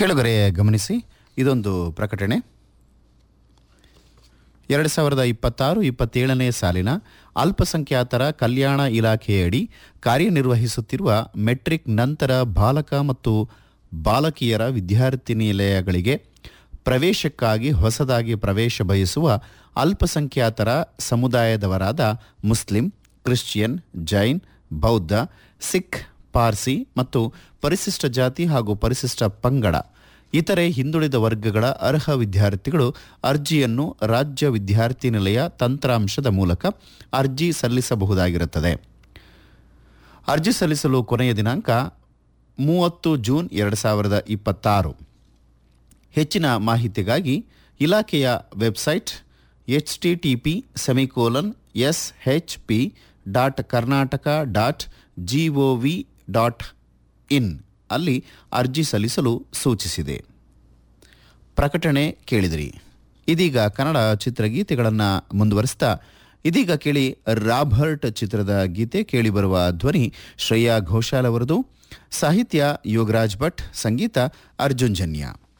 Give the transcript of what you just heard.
ಕೆಳಗರೆ ಗಮನಿಸಿ ಇದೊಂದು ಪ್ರಕಟಣೆ ಎರಡು ಸಾವಿರದ ಇಪ್ಪತ್ತಾರು ಇಪ್ಪತ್ತೇಳನೇ ಸಾಲಿನ ಅಲ್ಪಸಂಖ್ಯಾತರ ಕಲ್ಯಾಣ ಇಲಾಖೆಯಡಿ ಕಾರ್ಯನಿರ್ವಹಿಸುತ್ತಿರುವ ಮೆಟ್ರಿಕ್ ನಂತರ ಬಾಲಕ ಮತ್ತು ಬಾಲಕಿಯರ ವಿದ್ಯಾರ್ಥಿ ನಿಲಯಗಳಿಗೆ ಪ್ರವೇಶಕ್ಕಾಗಿ ಹೊಸದಾಗಿ ಪ್ರವೇಶ ಬಯಸುವ ಅಲ್ಪಸಂಖ್ಯಾತರ ಸಮುದಾಯದವರಾದ ಮುಸ್ಲಿಂ ಕ್ರಿಶ್ಚಿಯನ್ ಜೈನ್ ಬೌದ್ಧ ಸಿಖ್ ಪಾರ್ಸಿ ಮತ್ತು ಪರಿಶಿಷ್ಟ ಜಾತಿ ಹಾಗೂ ಪರಿಶಿಷ್ಟ ಪಂಗಡ ಇತರೆ ಹಿಂದುಳಿದ ವರ್ಗಗಳ ಅರ್ಹ ವಿದ್ಯಾರ್ಥಿಗಳು ಅರ್ಜಿಯನ್ನು ರಾಜ್ಯ ವಿದ್ಯಾರ್ಥಿ ನಿಲಯ ತಂತ್ರಾಂಶದ ಮೂಲಕ ಅರ್ಜಿ ಸಲ್ಲಿಸಬಹುದಾಗಿರುತ್ತದೆ ಅರ್ಜಿ ಸಲ್ಲಿಸಲು ಕೊನೆಯ ದಿನಾಂಕ ಮೂವತ್ತು ಜೂನ್ ಎರಡು ಸಾವಿರದ ಇಪ್ಪತ್ತಾರು ಹೆಚ್ಚಿನ ಮಾಹಿತಿಗಾಗಿ ಇಲಾಖೆಯ website H T T P semicolon S H P dot Karnataka dot G O V dot in ಅಲ್ಲಿ ಅರ್ಜಿ ಸಲ್ಲಿಸಲು ಸೂಚಿಸಿದೆ ಪ್ರಕಟಣೆ ಕೇಳಿದಿರಿ ಇದೀಗ ಕನ್ನಡ ಚಿತ್ರಗೀತೆಗಳನ್ನು ಮುಂದುವರಿಸ್ತಾ ಇದೀಗ ಕೇಳಿ ರಾಬರ್ಟ್ ಚಿತ್ರದ ಗೀತೆ ಕೇಳಿಬರುವ ಧ್ವನಿ ಶ್ರೇಯಾ ಘೋಷಾಲ್ ಅವರದು ಸಾಹಿತ್ಯ ಯೋಗರಾಜ್ ಭಟ್ ಸಂಗೀತ ಅರ್ಜುನ್ ಜನ್ಯ